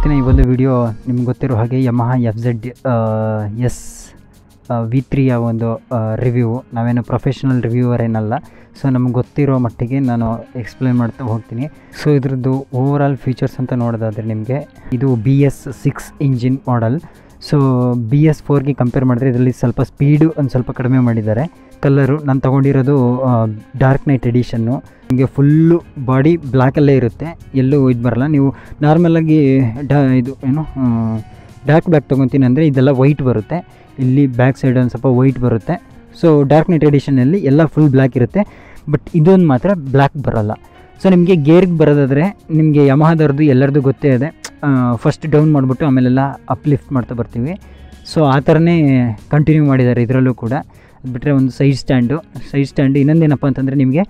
ಇವತ್ತಿನ ಈ ಒಂದು ವಿಡಿಯೋ ನಿಮ್ಗೆ ಗೊತ್ತಿರೋ ಹಾಗೆ Yamaha F Z S V ತ್ರೀಯ ಒಂದು ರಿವ್ಯೂ ನಾವೇನು ಪ್ರೊಫೆಷ್ನಲ್ ರಿವ್ಯೂವರ್ ಏನಲ್ಲ ಸೊ ನಮ್ಗೆ ಗೊತ್ತಿರೋ ಮಟ್ಟಿಗೆ ನಾನು ಎಕ್ಸ್ಪ್ಲೇನ್ ಮಾಡ್ತಾ ಹೋಗ್ತೀನಿ ಸೊ ಇದ್ರದ್ದು ಓವರ್ ಆಲ್ ಫೀಚರ್ಸ್ ಅಂತ ನೋಡೋದಾದರೆ ನಿಮಗೆ ಇದು B S six engine model so B S ಫೋರ್ಗೆ ಕಂಪೇರ್ ಮಾಡಿದ್ರೆ ಇದರಲ್ಲಿ ಸ್ವಲ್ಪ ಸ್ಪೀಡು ಒಂದು ಸ್ವಲ್ಪ ಕಡಿಮೆ ಮಾಡಿದ್ದಾರೆ ಕಲರು ನಾನು ತೊಗೊಂಡಿರೋದು ಡಾರ್ಕ್ ನೈಟ್ ಎಡಿಷನ್ನು ನಿಮಗೆ ಫುಲ್ಲು ಬಾಡಿ ಬ್ಲ್ಯಾಕಲ್ಲೇ ಇರುತ್ತೆ ಎಲ್ಲೂ ಇದು ಬರಲ್ಲ ನೀವು ನಾರ್ಮಲಾಗಿ ಡಾ ಇದು ಏನು ಡಾರ್ಕ್ ಬ್ಲ್ಯಾಕ್ ತೊಗೊತೀನಿ ಅಂದರೆ ಇದೆಲ್ಲ ವೈಟ್ ಬರುತ್ತೆ ಇಲ್ಲಿ ಬ್ಯಾಕ್ ಸೈಡ್ ಒಂದು ಸ್ವಲ್ಪ ವೈಟ್ ಬರುತ್ತೆ ಸೊ ಡಾರ್ಕ್ ನೈಟ್ ಎಡಿಷನಲ್ಲಿ ಎಲ್ಲ ಫುಲ್ ಬ್ಲ್ಯಾಕ್ ಇರುತ್ತೆ ಬಟ್ ಇದೊಂದು ಮಾತ್ರ ಬ್ಲ್ಯಾಕ್ ಬರಲ್ಲ ಸೊ ನಿಮಗೆ ಗೇರ್ಗೆ ಬರೋದಾದರೆ ನಿಮಗೆ ಯಮಹದವ್ರದ್ದು ಎಲ್ಲರದ್ದು ಗೊತ್ತೇ ಇದೆ ಫಸ್ಟ್ ಡೌನ್ ಮಾಡಿಬಿಟ್ಟು ಆಮೇಲೆಲ್ಲ ಅಪ್ಲಿಫ್ಟ್ ಮಾಡ್ತಾ ಬರ್ತೀವಿ ಸೊ ಆ ಥರನೇ ಕಂಟಿನ್ಯೂ ಮಾಡಿದ್ದಾರೆ ಇದರಲ್ಲೂ ಕೂಡ ಅದು ಬಿಟ್ಟರೆ ಒಂದು ಸೈಡ್ ಸ್ಟ್ಯಾಂಡು ಸೈಡ್ ಸ್ಟ್ಯಾಂಡು ಇನ್ನೊಂದೇನಪ್ಪ ಅಂತಂದರೆ ನಿಮಗೆ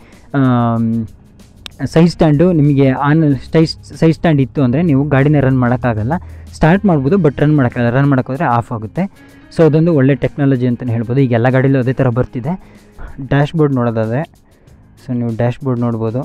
ಸೈಡ್ ಸ್ಟ್ಯಾಂಡು ನಿಮಗೆ ಆನ್ ಸ್ಟೈಸ್ ಸೈಡ್ ಸ್ಟ್ಯಾಂಡ್ ಇತ್ತು ಅಂದರೆ ನೀವು ಗಾಡಿನ ರನ್ ಮಾಡೋಕ್ಕಾಗಲ್ಲ ಸ್ಟಾರ್ಟ್ ಮಾಡ್ಬೋದು ಬಟ್ ರನ್ ಮಾಡೋಕ್ಕಾಗಲ್ಲ ರನ್ ಮಾಡೋಕ್ಕೋದ್ರೆ ಆಫ್ ಆಗುತ್ತೆ ಸೊ ಅದೊಂದು ಒಳ್ಳೆ ಟೆಕ್ನಾಲಜಿ ಅಂತಲೇ ಹೇಳ್ಬೋದು ಈಗ ಎಲ್ಲ ಗಾಡಿಲೂ ಅದೇ ಥರ ಬರ್ತಿದೆ ಡ್ಯಾಶ್ ಬೋರ್ಡ್ ನೋಡೋದಾದರೆ ಸೊ ನೀವು ಡ್ಯಾಶ್ ಬೋರ್ಡ್ ನೋಡ್ಬೋದು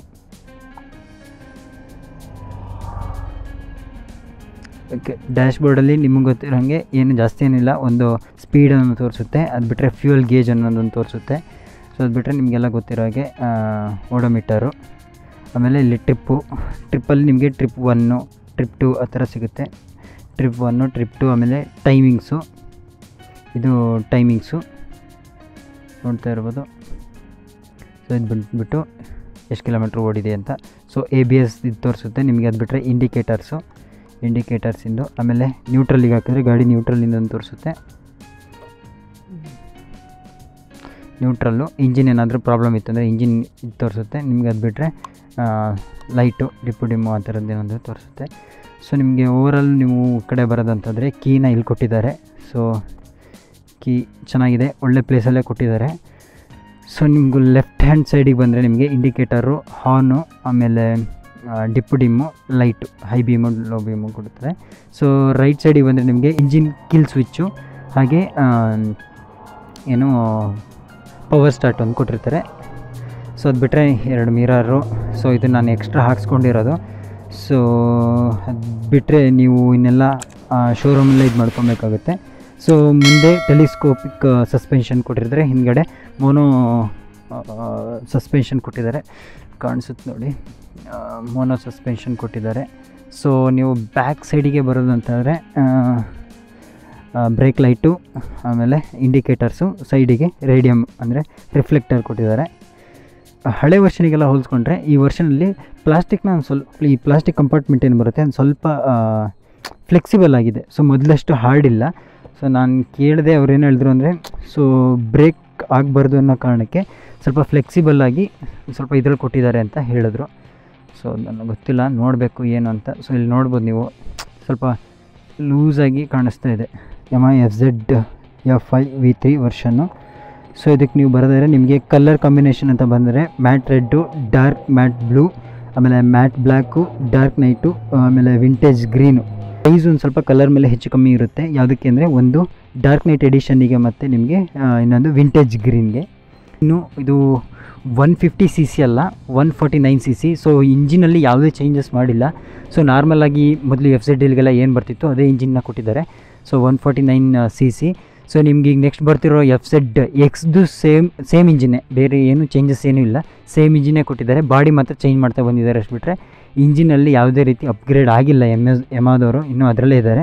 ಓಕೆ ಡ್ಯಾಶ್ ಬೋರ್ಡಲ್ಲಿ ನಿಮಗೆ ಗೊತ್ತಿರೋಂಗೆ ಏನು ಜಾಸ್ತಿ ಏನಿಲ್ಲ ಒಂದು ಸ್ಪೀಡನ್ನು ತೋರಿಸುತ್ತೆ ಅದು ಬಿಟ್ಟರೆ ಫ್ಯೂಯಲ್ ಗೇಜ್ ಅನ್ನೋದನ್ನು ತೋರಿಸುತ್ತೆ ಸೊ ಅದು ಬಿಟ್ಟರೆ ನಿಮಗೆಲ್ಲ ಗೊತ್ತಿರೋ ಹಾಗೆ ಓಡೋಮೀಟರು ಆಮೇಲೆ ಇಲ್ಲಿ ಟ್ರಿಪ್ಪು ಟ್ರಿಪ್ಪಲ್ಲಿ ನಿಮಗೆ ಟ್ರಿಪ್ ಒನ್ನು ಟ್ರಿಪ್ ಟು ಆ ಥರ ಸಿಗುತ್ತೆ ಟ್ರಿಪ್ ಒನ್ನು ಟ್ರಿಪ್ ಟು ಆಮೇಲೆ ಟೈಮಿಂಗ್ಸು ಇದು ಟೈಮಿಂಗ್ಸು ನೋಡ್ತಾ ಇರ್ಬೋದು ಸೊ ಇದು ಬಂದುಬಿಟ್ಟು ಎಷ್ಟು ಕಿಲೋಮೀಟ್ರ್ ಓಡಿದೆ ಅಂತ ಸೊ ಎ ಬಿ ಎಸ್ ಇದು ತೋರಿಸುತ್ತೆ ನಿಮಗೆ ಅದು ಬಿಟ್ಟರೆ ಇಂಡಿಕೇಟರ್ಸು ಇಂಡಿಕೇಟರ್ಸಿಂದು ಆಮೇಲೆ ನ್ಯೂಟ್ರಲ್ಲಿಗೆ ಹಾಕಿದ್ರೆ ಗಾಡಿ ನ್ಯೂಟ್ರಲ್ಲಿಂದ ಒಂದು ತೋರಿಸುತ್ತೆ ನ್ಯೂಟ್ರಲ್ಲು ಇಂಜಿನ್ ಏನಾದರೂ ಪ್ರಾಬ್ಲಮ್ ಇತ್ತು ಅಂದರೆ ಇಂಜಿನ್ ಇದು ತೋರಿಸುತ್ತೆ ನಿಮ್ಗೆ ಅದು ಬಿಟ್ಟರೆ ಲೈಟು ಡಿಪ್ಪು ಡಿಮ್ಮು ಆ ಥರದ್ದು ಏನಾದರೂ ತೋರಿಸುತ್ತೆ ಸೊ ನಿಮಗೆ ಓವರಾಲ್ ನೀವು ಕಡೆ ಬರೋದಂತಂದರೆ ಕೀನ ಇಲ್ಲಿ ಕೊಟ್ಟಿದ್ದಾರೆ ಸೊ ಕೀ ಚೆನ್ನಾಗಿದೆ ಒಳ್ಳೆ ಪ್ಲೇಸಲ್ಲೇ ಕೊಟ್ಟಿದ್ದಾರೆ ಸೊ ನಿಮಗೂ ಲೆಫ್ಟ್ ಹ್ಯಾಂಡ್ ಸೈಡಿಗೆ ಬಂದರೆ ನಿಮಗೆ ಇಂಡಿಕೇಟರು ಹಾರ್ನು ಆಮೇಲೆ dip dim light high beam low beam ಕೊಡುತ್ತದೆ ಸೊ ರೈಟ್ ಸೈಡಿಗೆ ಬಂದರೆ ನಿಮಗೆ ಇಂಜಿನ್ ಕಿಲ್ ಸ್ವಿಚ್ಚು ಹಾಗೆ ಏನು ಪವರ್ ಸ್ಟಾರ್ಟ್ ಒಂದು ಕೊಟ್ಟಿರ್ತಾರೆ ಸೊ ಅದು ಬಿಟ್ಟರೆ ಎರಡು ಮಿರರು ಸೊ ಇದು ನಾನು ಎಕ್ಸ್ಟ್ರಾ ಹಾಕ್ಸ್ಕೊಂಡಿರೋದು ಸೊ ಅದು ಬಿಟ್ಟರೆ ನೀವು ಇನ್ನೆಲ್ಲ ಶೋರೂಮಲ್ಲೇ ಇದು ಮಾಡ್ಕೊಬೇಕಾಗುತ್ತೆ ಸೊ ಮುಂದೆ ಟೆಲಿಸ್ಕೋಪಿಕ್ ಸಸ್ಪೆನ್ಷನ್ ಕೊಟ್ಟಿರ್ತಾರೆ ಹಿಂದ್ಗಡೆ ಮೋನೋ ಸಸ್ಪೆನ್ಷನ್ ಕೊಟ್ಟಿದ್ದಾರೆ ಕಾಣಿಸುತ್ತೆ ನೋಡಿ ಮೋನೋ ಸಸ್ಪೆನ್ಷನ್ ಕೊಟ್ಟಿದ್ದಾರೆ ಸೊ ನೀವು ಬ್ಯಾಕ್ ಸೈಡಿಗೆ ಬರೋದು ಅಂತಂದರೆ ಬ್ರೇಕ್ ಲೈಟು ಆಮೇಲೆ ಇಂಡಿಕೇಟರ್ಸು ಸೈಡಿಗೆ ರೇಡಿಯಮ್ ಅಂದರೆ ರಿಫ್ಲೆಕ್ಟರ್ ಕೊಟ್ಟಿದ್ದಾರೆ ಹಳೆ ವರ್ಷನಿಗೆಲ್ಲ ಹೋಲಿಸ್ಕೊಂಡ್ರೆ ಈ ವರ್ಷನಲ್ಲಿ ಪ್ಲಾಸ್ಟಿಕ್ನ ಒಂದು ಸ್ವಲ್ಪ ಈ ಪ್ಲಾಸ್ಟಿಕ್ ಕಂಪಾರ್ಟ್ಮೆಂಟ್ ಏನು ಬರುತ್ತೆ ಒಂದು ಸ್ವಲ್ಪ ಫ್ಲೆಕ್ಸಿಬಲ್ ಆಗಿದೆ ಸೊ ಮೊದಲಷ್ಟು ಹಾರ್ಡ್ ಇಲ್ಲ ಸೊ ನಾನು ಕೇಳಿದೆ ಅವ್ರು ಏನು ಹೇಳಿದ್ರು ಅಂದರೆ ಸೊ ಬ್ರೇಕ್ ಆಗಬಾರ್ದು ಅನ್ನೋ ಕಾರಣಕ್ಕೆ ಸ್ವಲ್ಪ ಫ್ಲೆಕ್ಸಿಬಲ್ ಆಗಿ ಸ್ವಲ್ಪ ಇದ್ರಲ್ಲಿ ಕೊಟ್ಟಿದ್ದಾರೆ ಅಂತ ಹೇಳಿದ್ರು ಸೊ ನನಗೆ ಗೊತ್ತಿಲ್ಲ ನೋಡಬೇಕು ಏನು ಅಂತ ಸೊ ಇಲ್ಲಿ ನೋಡ್ಬೋದು ನೀವು ಸ್ವಲ್ಪ ಲೂಸಾಗಿ ಕಾಣಿಸ್ತಾ ಇದೆ M I F Z F I V three version so ಇದಕ್ಕೆ ನೀವು ಬರೋದಾದ್ರೆ ನಿಮಗೆ ಕಲರ್ ಕಾಂಬಿನೇಷನ್ ಅಂತ ಬಂದರೆ matte red dark matte blue ಆಮೇಲೆ ಮ್ಯಾಟ್ ಬ್ಲ್ಯಾಕು ಡಾರ್ಕ್ ನೈಟು ಆಮೇಲೆ ವಿಂಟೇಜ್ ಗ್ರೀನು ಪ್ರೈಸ್ ಒಂದು ಸ್ವಲ್ಪ ಕಲರ್ ಮೇಲೆ ಹೆಚ್ಚು ಕಮ್ಮಿ ಇರುತ್ತೆ ಯಾವುದಕ್ಕೆ ಅಂದರೆ ಒಂದು ಡಾರ್ಕ್ ನೈಟ್ ಎಡಿಷನ್ನಿಗೆ ಮತ್ತು ನಿಮಗೆ ಇನ್ನೊಂದು ವಿಂಟೇಜ್ ಗ್ರೀನ್ಗೆ ಇನ್ನು ಇದು ಒನ್ ಫಿಫ್ಟಿ ಸಿ ಸಿ ಅಲ್ಲ one forty nine C C so ಇಂಜಿನಲ್ಲಿ ಯಾವುದೇ ಚೇಂಜಸ್ ಮಾಡಿಲ್ಲ ಸೊ ನಾರ್ಮಲಾಗಿ ಮೊದಲು ಎಫ್ ಝೆಡ್ ಎಲ್ಗೆಲ್ಲ ಏನು ಬರ್ತಿತ್ತು ಅದೇ ಇಂಜಿನ್ನ ಕೊಟ್ಟಿದ್ದಾರೆ so one forty nine C C so ನಿಮ್ಗೆ ಈಗ ನೆಕ್ಸ್ಟ್ ಬರ್ತಿರೋ ಎಫ್ ಝೆಡ್ ಎಕ್ಸ್ದು ಸೇಮ್ ಸೇಮ್ ಇಂಜಿನ್ನೇ ಬೇರೆ ಏನು ಚೇಂಜಸ್ ಏನೂ ಇಲ್ಲ ಸೇಮ್ ಇಂಜಿನ್ನೇ ಕೊಟ್ಟಿದ್ದಾರೆ ಬಾಡಿ ಮಾತ್ರ ಚೇಂಜ್ ಮಾಡ್ತಾ ಬಂದಿದ್ದಾರೆ ಅಷ್ಟು ಬಿಟ್ಟರೆ ಇಂಜಿನಲ್ಲಿ ಯಾವುದೇ ರೀತಿ ಅಪ್ಗ್ರೇಡ್ ಆಗಿಲ್ಲ ಎಮ್ ಎಸ್ ಎಮಾದವರು ಇನ್ನೂ ಅದರಲ್ಲೇ ಇದ್ದಾರೆ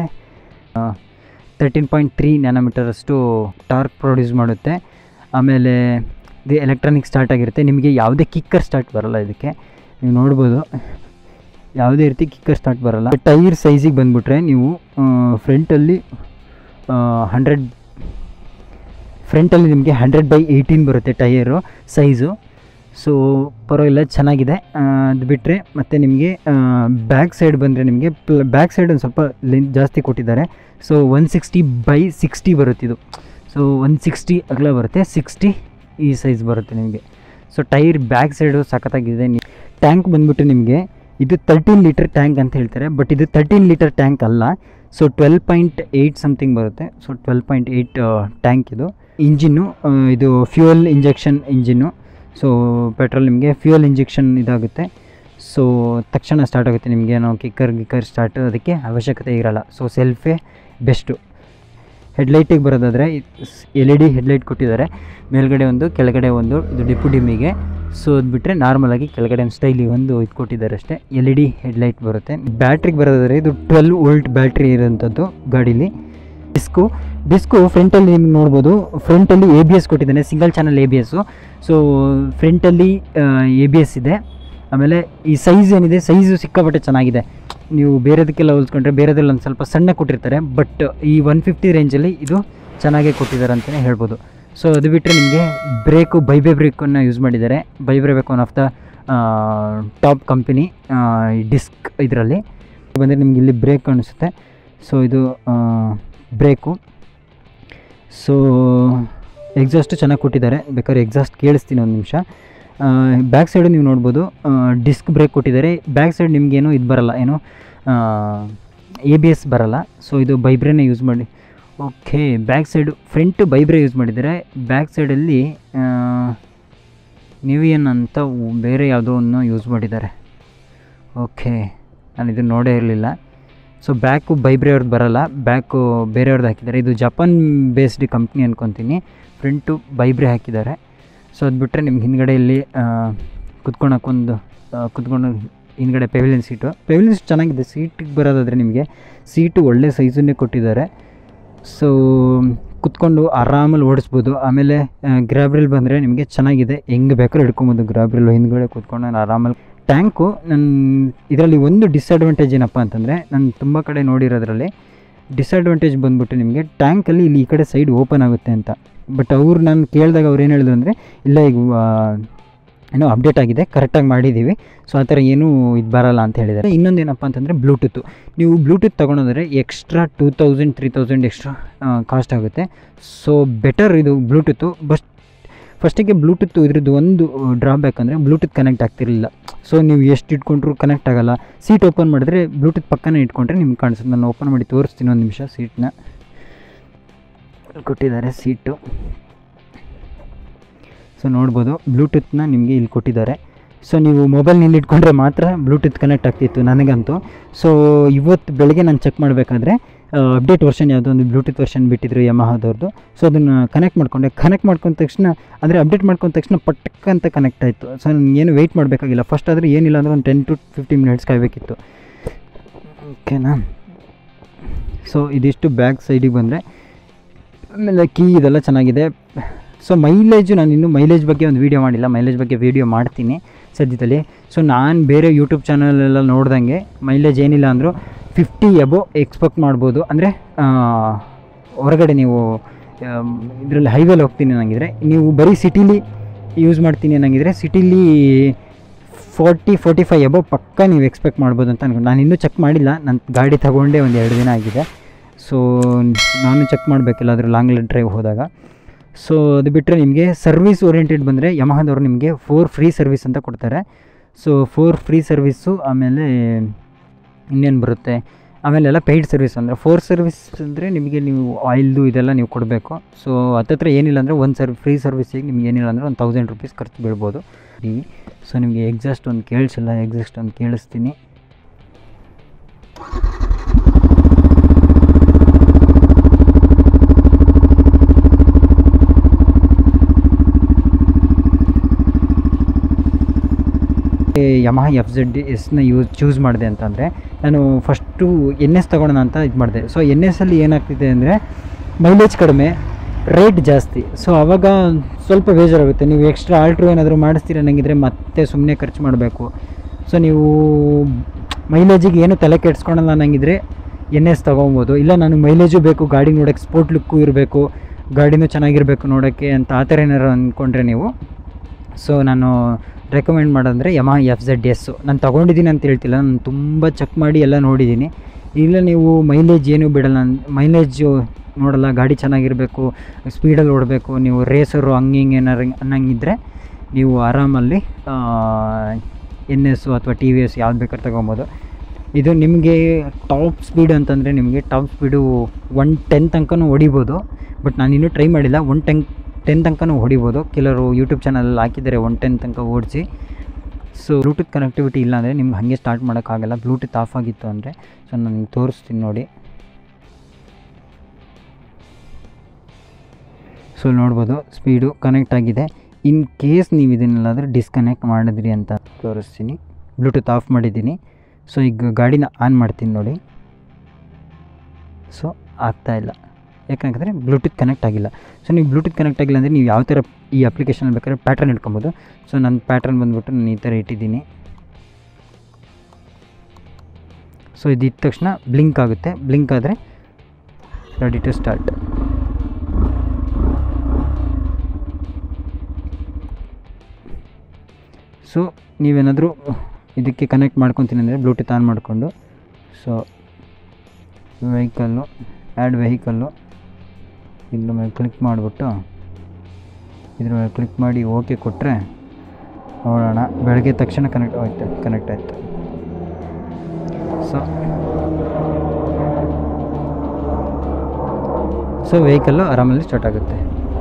ತರ್ಟೀನ್ ಪಾಯಿಂಟ್ ತ್ರೀ ನ್ಯಾನೋಮೀಟರಷ್ಟು ಟಾರ್ಕ್ ಪ್ರೊಡ್ಯೂಸ್ ಮಾಡುತ್ತೆ ಆಮೇಲೆ ಇದು ಎಲೆಕ್ಟ್ರಾನಿಕ್ ಸ್ಟಾರ್ಟ್ ಆಗಿರುತ್ತೆ ನಿಮಗೆ ಯಾವುದೇ ಕಿಕ್ಕರ್ ಸ್ಟಾರ್ಟ್ ಬರೋಲ್ಲ ಇದಕ್ಕೆ ನೀವು ನೋಡ್ಬೋದು ಯಾವುದೇ ರೀತಿ ಕಿಕ್ಕರ್ ಸ್ಟಾರ್ಟ್ ಬರೋಲ್ಲ ಟೈರ್ ಸೈಜಿಗೆ ಬಂದುಬಿಟ್ರೆ ನೀವು ಫ್ರಂಟಲ್ಲಿ ಹಂಡ್ರೆಡ್ ಫ್ರಂಟಲ್ಲಿ ನಿಮಗೆ ಹಂಡ್ರೆಡ್ ಬೈ ಏಯ್ಟೀನ್ ಬರುತ್ತೆ ಟೈರು ಸೈಜು ಸೊ ಪರವಾಗಿಲ್ಲ ಚೆನ್ನಾಗಿದೆ ಅದು ಬಿಟ್ಟರೆ ಮತ್ತು ನಿಮಗೆ ಬ್ಯಾಕ್ ಸೈಡ್ ಬಂದರೆ ನಿಮಗೆ ಪ್ಲ ಬ್ಯಾಕ್ ಸೈಡ್ ಒಂದು ಸ್ವಲ್ಪ ಲೆಂತ್ ಜಾಸ್ತಿ ಕೊಟ್ಟಿದ್ದಾರೆ so one sixty by sixty ಬರುತ್ತೆ ಇದು ಸೊ ಒನ್ ಸಿಕ್ಸ್ಟಿ ಅಗಲ ಬರುತ್ತೆ ಸಿಕ್ಸ್ಟಿ ಈ ಸೈಜ್ ಬರುತ್ತೆ ನಿಮಗೆ ಸೊ ಟೈರ್ ಬ್ಯಾಕ್ ಸೈಡು ಸಖತ್ತಾಗಿದೆ ಟ್ಯಾಂಕ್ ಬಂದುಬಿಟ್ಟು ನಿಮಗೆ ಇದು ತರ್ಟೀನ್ ಲೀಟರ್ ಟ್ಯಾಂಕ್ ಅಂತ ಹೇಳ್ತಾರೆ ಬಟ್ ಇದು ತರ್ಟೀನ್ ಲೀಟರ್ ಟ್ಯಾಂಕ್ ಅಲ್ಲ so twelve point eight something ಬರುತ್ತೆ so twelve point eight tank ಇದು ಇಂಜಿನ್ನು ಇದು fuel injection engine so petrol ನಿಮಗೆ ಫ್ಯೂಯಲ್ ಇಂಜೆಕ್ಷನ್ ಇದಾಗುತ್ತೆ ಸೊ ತಕ್ಷಣ ಸ್ಟಾರ್ಟ್ ಆಗುತ್ತೆ ನಿಮಗೇನೋ ಕಿಕ್ಕರ್ ಗಿಕ್ಕರ್ ಸ್ಟಾರ್ಟ್ ಅದಕ್ಕೆ ಅವಶ್ಯಕತೆ ಇರಲ್ಲ ಸೊ ಸೆಲ್ಫೇ ಬೆಸ್ಟು ಹೆಡ್ಲೈಟಿಗೆ ಬರೋದಾದರೆ ಎಲ್ ಇ ಡಿ ಹೆಡ್ಲೈಟ್ ಕೊಟ್ಟಿದ್ದಾರೆ ಮೇಲ್ಗಡೆ ಒಂದು ಕೆಳಗಡೆ ಒಂದು ಇದು ಡಿಪು ಡಿಮ್ಮಿಗೆ ಸೊ ಅದು ಬಿಟ್ಟರೆ ನಾರ್ಮಲಾಗಿ ಕೆಳಗಡೆ ಒಂದು ಸ್ಟೈಲಿಗೆ ಒಂದು ಇದು ಕೊಟ್ಟಿದ್ದಾರೆ ಅಷ್ಟೇ ಎಲ್ ಇ ಡಿ ಹೆಡ್ಲೈಟ್ ಬರುತ್ತೆ ಬ್ಯಾಟ್ರಿಗೆ ಬರೋದಾದರೆ ಇದು ಟ್ವೆಲ್ ವೋಲ್ಟ್ ಬ್ಯಾಟ್ರಿ ಇರೋಂಥದ್ದು ಗಾಡೀಲಿ ಡಿಸ್ಕು ಡಿಸ್ಕು ಫ್ರಂಟಲ್ಲಿ ನಿಮ್ಗೆ ನೋಡ್ಬೋದು ಫ್ರಂಟಲ್ಲಿ ಎ ಬಿ ಎಸ್ ಕೊಟ್ಟಿದ್ದಾನೆ single channel A B S so ಫ್ರಂಟಲ್ಲಿ ಎ ಬಿ ಎಸ್ ಇದೆ ಆಮೇಲೆ ಈ ಸೈಜ್ ಏನಿದೆ ಸೈಜು ಸಿಕ್ಕಾಪಟ್ಟೆ ಚೆನ್ನಾಗಿದೆ ನೀವು ಬೇರೆದಕ್ಕೆಲ್ಲ ಹೋಲಿಸ್ಕೊಂಡ್ರೆ ಬೇರೆದ್ರಲ್ಲಿ ಒಂದು ಸ್ವಲ್ಪ ಸಣ್ಣ ಕೊಟ್ಟಿರ್ತಾರೆ ಬಟ್ ಈ ಒನ್ ಫಿಫ್ಟಿ ರೇಂಜಲ್ಲಿ ಇದು ಚೆನ್ನಾಗೇ ಕೊಟ್ಟಿದ್ದಾರೆ ಅಂತಲೇ ಹೇಳ್ಬೋದು ಸೊ ಅದು ಬಿಟ್ಟರೆ ನಿಮಗೆ ಬ್ರೇಕು ಬೈಬೆ ಬ್ರೇಕನ್ನು ಯೂಸ್ ಮಾಡಿದ್ದಾರೆ Bybre brake one of the top company disc ಇದರಲ್ಲಿ ಬಂದರೆ ನಿಮ್ಗೆ ಇಲ್ಲಿ ಬ್ರೇಕ್ ಕಾಣಿಸುತ್ತೆ ಸೊ ಇದು ಬ್ರೇಕು ಸೊ ಎಕ್ಸಾಸ್ಟು ಚೆನ್ನಾಗಿ ಕೊಟ್ಟಿದ್ದಾರೆ ಬೇಕಾದ್ರೆ ಎಕ್ಸಾಸ್ಟ್ ಕೇಳಿಸ್ತೀನಿ ಒಂದು ನಿಮಿಷ ಬ್ಯಾಕ್ ಸೈಡು ನೀವು ನೋಡ್ಬೋದು ಡಿಸ್ಕ್ ಬ್ರೇಕ್ ಕೊಟ್ಟಿದ್ದಾರೆ ಬ್ಯಾಕ್ ಸೈಡ್ ನಿಮಗೇನು ಇದು ಬರಲ್ಲ ಏನು ಎ ಬಿ ಎಸ್ ಬರಲ್ಲ ಸೊ ಇದು ಬೈಬ್ರೇನೇ ಯೂಸ್ ಮಾಡಿ okay back side front Bybre use ಮಾಡಿದ್ದಾರೆ ಬ್ಯಾಕ್ ಸೈಡಲ್ಲಿ ನಿವಿಯನ್ ಅಂತ ಉ- ಬೇರೆ ಯಾವುದೋ ಒಂದು ಯೂಸ್ ಮಾಡಿದ್ದಾರೆ ಓಕೆ ನಾನು ಇದನ್ನು ನೋಡೇ ಇರಲಿಲ್ಲ ಸೊ ಬ್ಯಾಕು ಬೈಬ್ರೆ ಅವ್ರದ್ದು ಬರಲ್ಲ ಬ್ಯಾಕು ಬೇರೆಯವ್ರದ್ದು ಹಾಕಿದ್ದಾರೆ ಇದು ಜಪಾನ್ ಬೇಸ್ಡ್ ಕಂಪ್ನಿ ಅನ್ಕೊತೀನಿ ಫ್ರಂಟು ಬೈಬ್ರೆ ಹಾಕಿದ್ದಾರೆ ಸೊ ಅದು ಬಿಟ್ಟರೆ ನಿಮ್ಗೆ ಹಿಂದ್ಗಡೆ ಇಲ್ಲಿ ಕುತ್ಕೊಳಕ್ಕೊಂದು ಕುತ್ಕೊಂಡು ಹಿಂದ್ಗಡೆ ಪೆವಿಲಿಯನ್ ಸೀಟು ಪೆವಿಲಿಯನ್ ಸೀಟ್ ಚೆನ್ನಾಗಿದೆ ಸೀಟಿಗೆ ಬರೋದಾದರೆ ನಿಮಗೆ ಸೀಟು ಒಳ್ಳೆ ಸೈಜನ್ನೇ ಕೊಟ್ಟಿದ್ದಾರೆ ಸೊ ಕುತ್ಕೊಂಡು ಆರಾಮಲ್ಲಿ ಓಡಿಸ್ಬೋದು ಆಮೇಲೆ ಗ್ರಾಬ್ರಿಲ್ ಬಂದರೆ ನಿಮಗೆ ಚೆನ್ನಾಗಿದೆ ಹೆಂಗೆ ಬೇಕಾದ್ರೂ ಹಿಡ್ಕೊಬೋದು ಗ್ರಾಬ್ರಿಲ್ ಹಿಂದ್ಗಡೆ ಕೂತ್ಕೊಂಡು ನಾನು ಆರಾಮಲ್ಲಿ ಟ್ಯಾಂಕು ನನ್ನ ಇದರಲ್ಲಿ ಒಂದು ಡಿಸ್ಅಡ್ವಾಂಟೇಜ್ ಏನಪ್ಪ ಅಂತಂದರೆ ನಾನು ತುಂಬ ಕಡೆ ನೋಡಿರೋದ್ರಲ್ಲಿ ಡಿಸ್ಅಡ್ವಾಂಟೇಜ್ ಬಂದ್ಬಿಟ್ಟು ನಿಮಗೆ ಟ್ಯಾಂಕಲ್ಲಿ ಇಲ್ಲಿ ಈ ಕಡೆ ಸೈಡ್ ಓಪನ್ ಆಗುತ್ತೆ ಅಂತ ಬಟ್ ಅವ್ರು ನಾನು ಕೇಳಿದಾಗ ಅವ್ರು ಏನು ಹೇಳಿದ್ರು ಅಂದರೆ ಇಲ್ಲ ಈಗ ಆ, ಏನೋ ಅಪ್ಡೇಟ್ ಆಗಿದೆ ಕರೆಕ್ಟಾಗಿ ಮಾಡಿದ್ದೀವಿ ಸೊ ಆ ಥರ ಏನೂ ಇದು ಬರಲ್ಲ ಅಂತ ಹೇಳಿದ್ದಾರೆ ಇನ್ನೊಂದು ಏನಪ್ಪ ಅಂತಂದರೆ ಬ್ಲೂಟೂತು ನೀವು ಬ್ಲೂಟೂತ್ ತೊಗೊಳೋದ್ರೆ extra two thousand three thousand extra cost ಆಗುತ್ತೆ ಸೊ ಬೆಟರ್ ಇದು ಬ್ಲೂಟೂತು ಬಸ್ ಫಸ್ಟಿಗೆ ಬ್ಲೂಟೂತ್ ಇದ್ರದ್ದು ಒಂದು ಡ್ರಾಬ್ಯಾಕ್ ಅಂದರೆ ಬ್ಲೂಟೂತ್ ಕನೆಕ್ಟ್ ಆಗ್ತಿರಲಿಲ್ಲ ಸೊ ನೀವು ಎಷ್ಟು ಇಟ್ಕೊಂಡ್ರು ಕನೆಕ್ಟ್ ಆಗಲ್ಲ ಸೀಟ್ ಓಪನ್ ಮಾಡಿದ್ರೆ ಬ್ಲೂಟೂತ್ ಪಕ್ಕನೇ ಇಟ್ಕೊಂಡ್ರೆ ನಿಮ್ಗೆ ಕಾಣಿಸುತ್ತೆ ನಾನು ಓಪನ್ ಮಾಡಿ ತೋರಿಸ್ತೀನಿ ಒಂದು ನಿಮಿಷ ಸೀಟ್ನ ಕೊಟ್ಟಿದ್ದಾರೆ ಸೀಟು ಸೊ ನೋಡ್ಬೋದು ಬ್ಲೂಟೂತ್ನ ನಿಮಗೆ ಇಲ್ಲಿ ಕೊಟ್ಟಿದ್ದಾರೆ ಸೊ ನೀವು ಮೊಬೈಲ್ನಲ್ಲಿ ಇಟ್ಕೊಂಡ್ರೆ ಮಾತ್ರ ಬ್ಲೂಟೂತ್ ಕನೆಕ್ಟ್ ಆಗ್ತಿತ್ತು ನನಗಂತೂ ಸೊ ಇವತ್ತು ಬೆಳಗ್ಗೆ ನಾನು ಚೆಕ್ ಮಾಡಬೇಕಾದ್ರೆ ಅಪ್ಡೇಟ್ ವರ್ಷನ್ ಯಾವುದೋ ಒಂದು ಬ್ಲೂಟೂತ್ ವರ್ಷನ್ ಬಿಟ್ಟಿದ್ರು ಯಮಹದವ್ರದ್ದು ಸೊ ಅದನ್ನು ಕನೆಕ್ಟ್ ಮಾಡ್ಕೊಂಡೆ ಕನೆಕ್ಟ್ ಮಾಡ್ಕೊಂಡ ತಕ್ಷಣ ಅಂದರೆ ಅಪ್ಡೇಟ್ ಮಾಡ್ಕೊಂಡ ತಕ್ಷಣ ಪಟ್ಟಕ್ಕ ಅಂತ ಕನೆಕ್ಟ್ ಆಯಿತು ಸೊ ನಾನು ಏನು ವೆಯ್ಟ್ ಮಾಡಬೇಕಾಗಿಲ್ಲ ಫಸ್ಟ್ ಆದರೆ ಏನಿಲ್ಲ ಅಂದರೆ ಒಂದು ಟೆನ್ ಟು ಫಿಫ್ಟೀನ್ ಮಿನಿಟ್ಸ್ ಕಾಯಬೇಕಿತ್ತು ಓಕೆನಾ ಸೊ ಇದಿಷ್ಟು ಬ್ಯಾಕ್ ಸೈಡಿಗೆ ಬಂದರೆ ಆಮೇಲೆ ಕೀ ಇದೆಲ್ಲ ಚೆನ್ನಾಗಿದೆ ಸೊ ಮೈಲೇಜು ನಾನು ಇನ್ನೂ ಮೈಲೇಜ್ ಬಗ್ಗೆ ಒಂದು ವೀಡಿಯೋ ಮಾಡಿಲ್ಲ ಮೈಲೇಜ್ ಬಗ್ಗೆ ವೀಡಿಯೋ ಮಾಡ್ತೀನಿ ಸದ್ಯದಲ್ಲಿ ಸೊ ನಾನು ಬೇರೆ ಯೂಟ್ಯೂಬ್ ಚಾನಲೆಲ್ಲ ನೋಡ್ದಂಗೆ ಮೈಲೇಜ್ ಏನಿಲ್ಲ ಅಂದರೂ ಫಿಫ್ಟಿ ಎಬೋ ಎಕ್ಸ್ಪೆಕ್ಟ್ ಮಾಡ್ಬೋದು ಅಂದರೆ ಹೊರಗಡೆ ನೀವು ಇದರಲ್ಲಿ ಹೈವೇಲಿ ಹೋಗ್ತೀನಿ ಅನ್ನಂಗಿದ್ರೆ ನೀವು ಬರೀ ಸಿಟಿಲಿ ಯೂಸ್ ಮಾಡ್ತೀನಿ ಅನ್ನಂಗಿದ್ರೆ ಸಿಟಿಲಿ ಫೋರ್ಟಿ ಫೋರ್ಟಿ ಫೈವ್ ಎಬೋ ಪಕ್ಕ ನೀವು ಎಕ್ಸ್ಪೆಕ್ಟ್ ಮಾಡ್ಬೋದು ಅಂತ ಅನ್ಕೊಂಡು ನಾನು ಇನ್ನೂ ಚೆಕ್ ಮಾಡಿಲ್ಲ ನನ್ನ ಗಾಡಿ ತಗೊಂಡೇ ಒಂದು ಎರಡು ದಿನ ಆಗಿದೆ ಸೊ ನಾನು ಚೆಕ್ ಮಾಡಬೇಕಿಲ್ಲ ಲಾಂಗ್ ಡ್ರೈವ್ ಹೋದಾಗ ಸೊ ಅದು ಬಿಟ್ಟರೆ ನಿಮಗೆ ಸರ್ವಿಸ್ ಓರಿಯೆಂಟೆಡ್ ಬಂದರೆ ಯಮಹದವರು ನಿಮಗೆ ಫೋರ್ ಫ್ರೀ ಸರ್ವಿಸ್ ಅಂತ ಕೊಡ್ತಾರೆ ಸೊ ಫೋರ್ ಫ್ರೀ ಸರ್ವಿಸ್ಸು ಆಮೇಲೆ ಇನ್ನೇನು ಬರುತ್ತೆ ಆಮೇಲೆ ಎಲ್ಲ ಪೇಯ್ಡ್ ಸರ್ವಿಸ್ ಅಂದರೆ ಫೋರ್ ಸರ್ವಿಸ್ ಅಂದರೆ ನಿಮಗೆ ನೀವು ಆಯಿಲ್ದು ಇದೆಲ್ಲ ನೀವು ಕೊಡಬೇಕು ಸೊ ಹತ್ತತ್ರ ಏನಿಲ್ಲ ಅಂದರೆ ಒಂದು ಸರ್ ಫ್ರೀ ಸರ್ವಿಸಿಗೆ ನಿಮ್ಗೆ ಏನಿಲ್ಲ ಅಂದರೆ ಒಂದು ತೌಸಂಡ್ ರುಪೀಸ್ ಖರ್ಚು ಬೀಳ್ಬೋದು ಟಿ ವಿ ಸೊ ನಿಮಗೆ ಎಕ್ಸಾಸ್ಟ್ ಒಂದು ಕೇಳಿಸಿಲ್ಲ ಎಕ್ಸಾಸ್ಟ್ ಒಂದು ಕೇಳಿಸ್ತೀನಿ ಯಮಹ ಎಫ್ ಜೆಡ್ ಎಸ್ನ ಯೂಸ್ ಚೂಸ್ ಮಾಡಿದೆ ಅಂತಂದರೆ ನಾನು ಫಸ್ಟು ಎನ್ ಎಸ್ ತೊಗೊಳೋಣ ಅಂತ ಇದು ಮಾಡಿದೆ ಸೊ ಎನ್ ಎಸ್ಸಲ್ಲಿ ಏನಾಗ್ತಿದೆ ಅಂದರೆ ಮೈಲೇಜ್ ಕಡಿಮೆ ರೇಟ್ ಜಾಸ್ತಿ ಸೊ ಆವಾಗ ಸ್ವಲ್ಪ ಬೇಜಾರಾಗುತ್ತೆ ನೀವು ಎಕ್ಸ್ಟ್ರಾ ಆಲ್ಟ್ರು ಏನಾದರೂ ಮಾಡಿಸ್ತೀರ ಅನ್ನಂಗಿದ್ರೆ ಮತ್ತೆ ಸುಮ್ಮನೆ ಖರ್ಚು ಮಾಡಬೇಕು ಸೊ ನೀವು ಮೈಲೇಜಿಗೆ ಏನು ತಲೆ ಕೆಡ್ಸ್ಕೊಳಲ್ಲ ಅನ್ನಂಗಿದ್ರೆ ಎನ್ ಎಸ್ ತೊಗೊಬೋದು ಇಲ್ಲ ನಾನು ಮೈಲೇಜು ಬೇಕು ಗಾಡಿ ನೋಡೋಕ್ಕೆ ಸ್ಪೋರ್ಟ್ ಲುಕ್ಕು ಇರಬೇಕು ಗಾಡಿನೂ ಚೆನ್ನಾಗಿರಬೇಕು ನೋಡೋಕ್ಕೆ ಅಂತ ಆ ಥರ ಏನಾರು ಅಂದ್ಕೊಂಡ್ರೆ ನೀವು ಸೊ ನಾನು ರೆಕಮೆಂಡ್ ಮಾಡೋದಂದರೆ ಯಮ ಎಫ್ ಜೆಡ್ ಎಸ್ಸು ನಾನು ತೊಗೊಂಡಿದ್ದೀನಿ ಅಂತ ಹೇಳ್ತಿಲ್ಲ ನಾನು ತುಂಬ ಚೆಕ್ ಮಾಡಿ ಎಲ್ಲ ನೋಡಿದ್ದೀನಿ ಇಲ್ಲ ನೀವು ಮೈಲೇಜ್ ಏನೂ ಬಿಡಲ್ಲ ಮೈಲೇಜು ನೋಡಲ್ಲ ಗಾಡಿ ಚೆನ್ನಾಗಿರಬೇಕು ಸ್ಪೀಡಲ್ಲಿ ಓಡಬೇಕು ನೀವು ರೇಸರು ಹಂಗೆ ಹಿಂಗೆ ಏನಾರು ಅನ್ನಂಗಿದ್ರೆ ನೀವು ಆರಾಮಲ್ಲಿ ಎನ್ ಎಸ್ಸು ಅಥವಾ ಟಿ ವಿ ಎಸ್ ಯಾವ್ದು ಬೇಕಾದ್ರೆ ತೊಗೊಬೋದು ಇದು ನಿಮಗೆ ಟಾಪ್ ಸ್ಪೀಡ್ ಅಂತಂದರೆ ನಿಮಗೆ ಟಾಪ್ ಸ್ಪೀಡು ಒನ್ ಟೆನ್ ತನಕನೂ ಹೊಡಿಬೋದು ಬಟ್ ನಾನು ಇನ್ನೂ ಟ್ರೈ ಮಾಡಿಲ್ಲ ಒನ್ ಟೆನ್ ಟೆನ್ ತನಕನೂ ಹೊಡಿಬೋದು ಕೆಲವರು ಯೂಟ್ಯೂಬ್ ಚಾನಲಲ್ಲಿ ಹಾಕಿದ್ದಾರೆ ಒನ್ ಟೆನ್ ತನಕ ಓಡಿಸಿ ಸೊ ಬ್ಲೂಟೂತ್ ಕನೆಕ್ಟಿವಿಟಿ ಇಲ್ಲ ಅಂದರೆ ನಿಮ್ಗೆ ಹಾಗೆ ಸ್ಟಾರ್ಟ್ ಮಾಡೋಕ್ಕಾಗಲ್ಲ ಬ್ಲೂಟೂತ್ ಆಫ್ ಆಗಿತ್ತು ಅಂದರೆ ಸೊ ನಾನು ನಿಮ್ಗೆ ತೋರಿಸ್ತೀನಿ ನೋಡಿ ಸೊ ನೋಡ್ಬೋದು ಸ್ಪೀಡು ಕನೆಕ್ಟ್ ಆಗಿದೆ ಇನ್ ಕೇಸ್ ನೀವು ಇದನ್ನೆಲ್ಲಾದರೂ ಡಿಸ್ಕನೆಕ್ಟ್ ಮಾಡಿದ್ರಿ ಅಂತ ತೋರಿಸ್ತೀನಿ ಬ್ಲೂಟೂತ್ ಆಫ್ ಮಾಡಿದ್ದೀನಿ ಸೊ ಈಗ ಗಾಡಿನ ಆನ್ ಮಾಡ್ತೀನಿ ನೋಡಿ ಸೊ ಆಗ್ತಾ ಇಲ್ಲ ಯಾಕಂದರೆ ಬ್ಲೂಟೂತ್ ಕನೆಕ್ಟ್ ಆಗಿಲ್ಲ ಸೊ ನೀವು ಬ್ಲೂಟೂತ್ ಕನೆಕ್ಟ್ ಆಗಿಲ್ಲ ಅಂದರೆ ನೀವು ಯಾವ ಥರ ಈ ಅಪ್ಲಿಕೇಶನಲ್ಲಿ ಬೇಕಾದ್ರೆ ಪ್ಯಾಟ್ರನ್ ಇಟ್ಕೊಬೋದು ಸೊ ನನ್ನ ಪ್ಯಾಟ್ರನ್ ಬಂದುಬಿಟ್ಟು ನಾನು ಈ ಥರ ಇಟ್ಟಿದ್ದೀನಿ ಸೊ ಇದಿದ್ದ ತಕ್ಷಣ ಬ್ಲಿಂಕ್ ಆಗುತ್ತೆ ಬ್ಲಿಂಕ್ ಆದರೆ ರೆಡಿ ಟು ಸ್ಟಾರ್ಟ್ ಸೊ ನೀವೇನಾದರೂ ಇದಕ್ಕೆ ಕನೆಕ್ಟ್ ಮಾಡ್ಕೊತೀನಿ ಅಂದರೆ ಬ್ಲೂಟೂತ್ ಆನ್ ಮಾಡಿಕೊಂಡು ಸೊ ವೆಹಿಕಲ್ಲು ಆ್ಯಡ್ ವೆಹಿಕಲ್ಲು ಇದ್ರ ಮೇಲೆ ಕ್ಲಿಕ್ ಮಾಡಿಬಿಟ್ಟು ಇದ್ರ ಮೇಲೆ ಕ್ಲಿಕ್ ಮಾಡಿ ಓಕೆ ಕೊಟ್ಟರೆ ನೋಡೋಣ ಬೆಳಗ್ಗೆ ತಕ್ಷಣ ಕನೆಕ್ಟ್ ಆಯ್ತು ಕನೆಕ್ಟ್ ಆಯಿತು ಸೊ ಸೊ ವೆಹಿಕಲ್ಲು ಆರಾಮಲ್ಲಿ ಸ್ಟಾರ್ಟ್ ಆಗುತ್ತೆ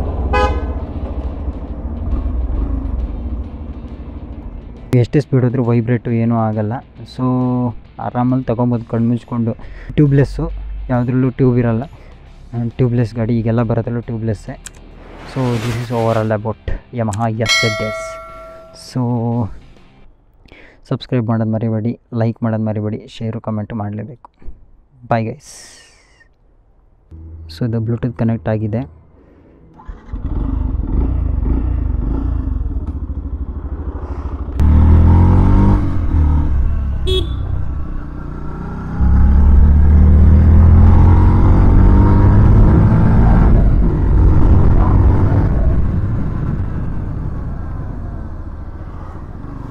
ಎಷ್ಟೇ ಸ್ಪೀಡ್ ಹೋದರೂ ವೈಬ್ರೇಟು ಏನೂ ಆಗಲ್ಲ ಸೊ ಆರಾಮಲ್ಲಿ ತೊಗೊಬೋದು ಕಣ್ಣು ಮುಚ್ಕೊಂಡು ಟ್ಯೂಬ್ಲೆಸ್ಸು ಯಾವುದ್ರಲ್ಲೂ ಟ್ಯೂಬ್ ಇರಲ್ಲ ಟ್ಯೂಬ್ಲೆಸ್ ಗಾಡಿ ಈಗೆಲ್ಲ ಬರೋದ್ರಲ್ಲೂ ಟ್ಯೂಬ್ಲೆಸ್ಸೇ so this is over all about Yamaha S Z S so subscribe ಮಾಡೋದು ಮರಿಬೇಡಿ ಲೈಕ್ ಮಾಡೋದು ಮರಿಬೇಡಿ ಶೇರು ಕಮೆಂಟು ಮಾಡಲೇಬೇಕು ಬಾಯ್ ಗೈಸ್ ಸೊ ಇದು ಬ್ಲೂಟೂತ್ ಕನೆಕ್ಟ್ ಆಗಿದೆ